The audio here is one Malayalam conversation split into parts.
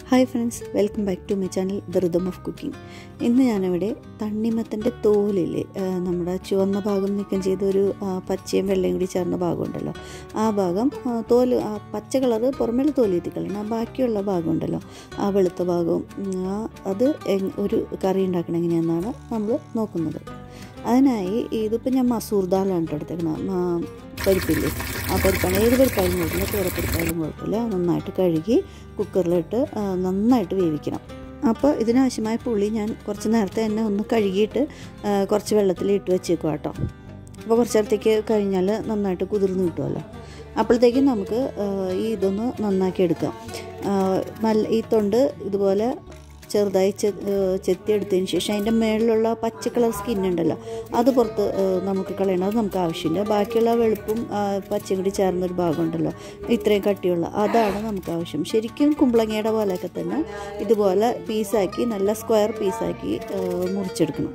hi friends welcome back to my channel the rhythm of cooking ഇന്ന് ഞാനിവിടെ തണ്ണിമത്തൻ്റെ തോലിൽ നമ്മുടെ ചുവന്ന ഭാഗം നീക്കം ചെയ്ത ഒരു ആ, പച്ചയും വെള്ളയും കൂടി ചേർന്ന ഭാഗമുണ്ടല്ലോ ആ ഭാഗം ആ, തോല് ആ പച്ച കളറ് പുറമേലെ തോല് എത്തിക്കളണം ആ ബാക്കിയുള്ള ഭാഗം ഉണ്ടല്ലോ ആ വെളുത്ത ഭാഗവും ഉം, ആ അത് എങ്- ഒരു കറി ഉണ്ടാക്കണം എങ്ങനെയാണെന്നാണ് നമ്മൾ നോക്കുന്നത് അതിനായി ഇതിപ്പോൾ ഞാൻ മസൂർ ദാലാണ് കേട്ടോ എടുത്തേക്കണം പരിപ്പില്ലേ ആ പരിപ്പാണ് ഏത് പരിപ്പായാലും കുഴപ്പമില്ല ചോരപ്പരിപ്പായാലും കുഴപ്പമില്ല നന്നായിട്ട് കഴുകി കുക്കറിലിട്ട് ആ, നന്നായിട്ട് വേവിക്കണം അപ്പോൾ ഇതിനാവശ്യമായ പുളി ഞാൻ കുറച്ച് നേരത്തെ തന്നെ ഒന്ന് കഴുകിയിട്ട് ആ, കുറച്ച് വെള്ളത്തിൽ ഇട്ട് വെച്ചേക്കുക കേട്ടോ അപ്പോൾ കുറച്ച് നേരത്തേക്ക് കഴിഞ്ഞാൽ നന്നായിട്ട് കുതിർന്ന് കിട്ടുമല്ലോ അപ്പോഴത്തേക്കും നമുക്ക് ആ, ഈ ഇതൊന്ന് നന്നാക്കി എടുക്കാം ആ, നല്ല ഈ തൊണ്ട് ഇതുപോലെ ചെറുതായി ചെ ചെത്തി എടുത്തതിന് ശേഷം അതിൻ്റെ മേളിലുള്ള പച്ച കളർ സ്കിൻ ഉണ്ടല്ലോ അത് പുറത്ത് ആ, നമുക്ക് കളയണം അത് നമുക്ക് ആവശ്യമില്ല ബാക്കിയുള്ള വെളുപ്പും ആ, പച്ചയും കൂടി ചേർന്നൊരു ഭാഗമുണ്ടല്ലോ ഇത്രയും കട്ടിയുള്ള അതാണ് നമുക്ക് ആവശ്യം ശരിക്കും കുമ്പളങ്ങയുടെ പോലെയൊക്കെ തന്നെ ഇതുപോലെ പീസാക്കി നല്ല സ്ക്വയർ പീസാക്കി ആ, മുറിച്ചെടുക്കണം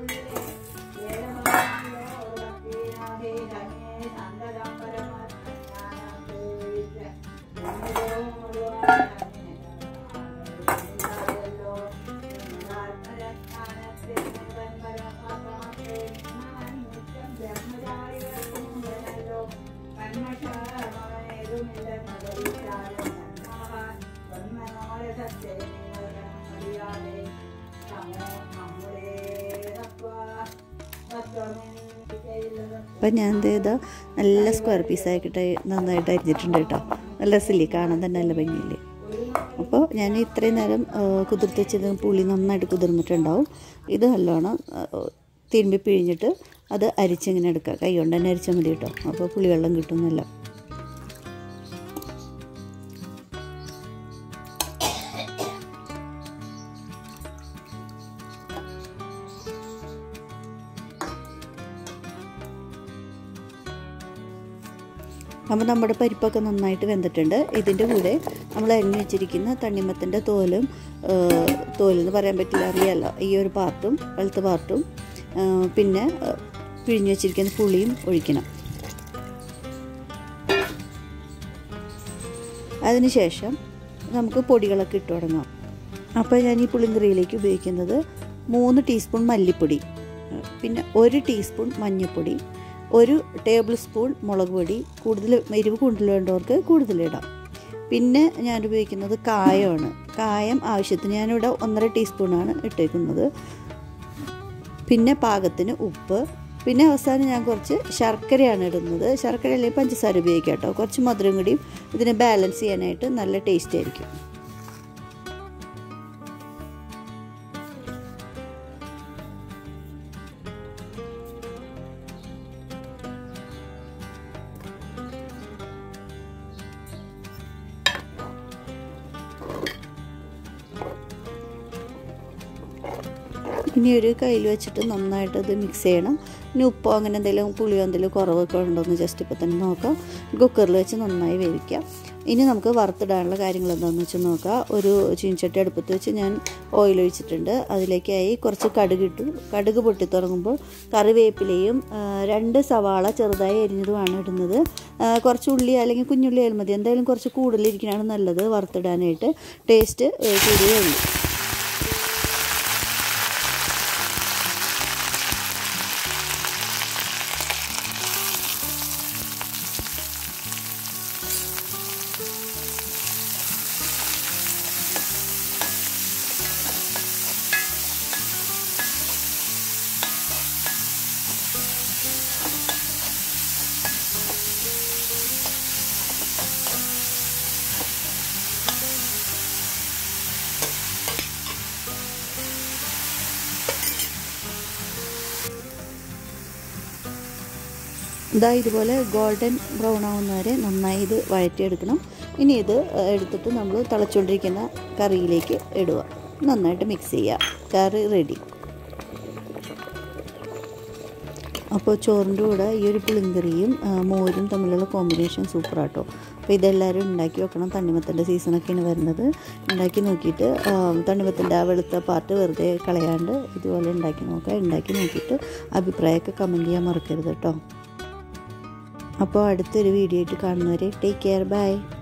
അപ്പം ഞാൻ എന്ത് ചെയ്താൽ നല്ല സ്ക്വയർ പീസാക്കിയിട്ട് നന്നായിട്ട് അരിഞ്ഞിട്ടുണ്ട് കേട്ടോ നല്ല രസമില്ലേ കാണാൻ തന്നെ നല്ല ഭംഗിയില്ലേ അപ്പോൾ ഞാൻ ഇത്രയും നേരം ആ, കുതിർത്ത് വെച്ചത് പുളി നന്നായിട്ട് കുതിർന്നിട്ടുണ്ടാവും ഇത് നല്ലോണം ആ, തിരുമ്പി പിഴിഞ്ഞിട്ട് അത് അരിച്ചിങ്ങനെ എടുക്കുക കൈ കൊണ്ട് തന്നെ അരിച്ചാൽ മതി കേട്ടോ അപ്പോൾ പുളിവെള്ളം കിട്ടുന്നല്ല അപ്പോൾ നമ്മുടെ പരിപ്പൊക്കെ നന്നായിട്ട് വെന്തിട്ടുണ്ട് ഇതിൻ്റെ കൂടെ നമ്മൾ അരിഞ്ഞു വെച്ചിരിക്കുന്ന തണ്ണിമത്തിൻ്റെ തോലും ആ, തോലെന്ന് പറയാൻ പറ്റില്ല അറിയാമല്ലോ ഈ ഒരു പാർട്ടും വെളുത്ത പാർട്ടും ആ, പിന്നെ ആ, പിഴിഞ്ഞു വെച്ചിരിക്കുന്ന പുളിയും ഒഴിക്കണം അതിനുശേഷം നമുക്ക് പൊടികളൊക്കെ ഇട്ട് തുടങ്ങാം അപ്പോൾ ഞാൻ ഈ പുളിങ്കറിയിലേക്ക് ഉപയോഗിക്കുന്നത് മൂന്ന് ടീസ്പൂൺ മല്ലിപ്പൊടി പിന്നെ ഒരു ടീസ്പൂൺ മഞ്ഞൾപ്പൊടി ഒരു ടേബിൾ സ്പൂൺ മുളക് പൊടി കൂടുതൽ എരിവ് കൂടുതൽ വേണ്ടവർക്ക് കൂടുതലിടാം പിന്നെ ഞാൻ ഉപയോഗിക്കുന്നത് കായമാണ് കായം ആവശ്യത്തിന് ഞാനിവിടെ ഒന്നര ടീസ്പൂണാണ് ഇട്ടേക്കുന്നത് പിന്നെ പാകത്തിന് ഉപ്പ് പിന്നെ അവസാനം ഞാൻ കുറച്ച് ശർക്കരയാണ് ഇടുന്നത് ശർക്കര അല്ലെങ്കിൽ പഞ്ചസാര ഉപയോഗിക്കാം കേട്ടോ കുറച്ച് മധുരം കൂടിയും ഇതിനെ ബാലൻസ് ചെയ്യാനായിട്ട് നല്ല ടേസ്റ്റ് ആയിരിക്കും ഇനി ഒരു കയ്യിൽ വെച്ചിട്ട് നന്നായിട്ട് അത് മിക്സ് ചെയ്യണം ഇനി ഉപ്പോ അങ്ങനെ എന്തെങ്കിലും പുളിയോ എന്തെങ്കിലും കുറവൊക്കെ ഉണ്ടോ എന്ന് ജസ്റ്റ് ഇപ്പോൾ തന്നെ നോക്കാം കുക്കറിൽ വെച്ച് നന്നായി വേവിക്കാം ഇനി നമുക്ക് വറുത്തിടാനുള്ള കാര്യങ്ങൾ എന്താണെന്ന് വെച്ച് നോക്കാം ഒരു ചീൻചട്ടി അടുപ്പത്ത് വെച്ച് ഞാൻ ഓയിൽ ഒഴിച്ചിട്ടുണ്ട് അതിലേക്കായി കുറച്ച് കടുക് ഇട്ടു കടുക് പൊട്ടി തുടങ്ങുമ്പോൾ കറിവേപ്പിലയും ആ, രണ്ട് സവാള ചെറുതായി അരിഞ്ഞതുമാണ് ഇടുന്നത് ആ, കുറച്ച് ഉള്ളി അല്ലെങ്കിൽ കുഞ്ഞുള്ളി ആയാലും മതി എന്തായാലും കുറച്ച് കൂടുതലിരിക്കണതാണ് നല്ലത് വറുത്തിടാനായിട്ട് ടേസ്റ്റ് കൂടിയേ ഉള്ളൂ ഇതാ ഇതുപോലെ ഗോൾഡൻ ബ്രൗൺ ആവുന്ന വരെ നന്നായി ഇത് വഴറ്റിയെടുക്കണം ഇനി ഇത് എടുത്തിട്ട് നമ്മൾ തിളച്ചുകൊണ്ടിരിക്കുന്ന കറിയിലേക്ക് ഇടുക നന്നായിട്ട് മിക്സ് ചെയ്യുക കറി റെഡി അപ്പോൾ ചോറിൻ്റെ കൂടെ ഈ ഒരു പുളിങ്കറിയും ആ, മോരും തമ്മിലുള്ള കോമ്പിനേഷൻ സൂപ്പറാട്ടോ അപ്പോൾ ഇതെല്ലാവരും ഉണ്ടാക്കി വെക്കണം തണ്ണിമത്തൻ്റെ സീസണൊക്കെയാണ് വരുന്നത് ഉണ്ടാക്കി നോക്കിയിട്ട് ആ, തണ്ണിമത്തൻ്റെ ആ വെളുത്ത പാർട്ട് വെറുതെ കളയാണ്ട് ഇതുപോലെ ഉണ്ടാക്കി നോക്കുക ഉണ്ടാക്കി നോക്കിയിട്ട് അഭിപ്രായമൊക്കെ കമൻറ്റ് ചെയ്യാൻ മറക്കരുത് കേട്ടോ അപ്പോൾ അടുത്തൊരു വീഡിയോ ആയിട്ട് കാണുന്നവരെ ടേക്ക് കെയർ ബൈ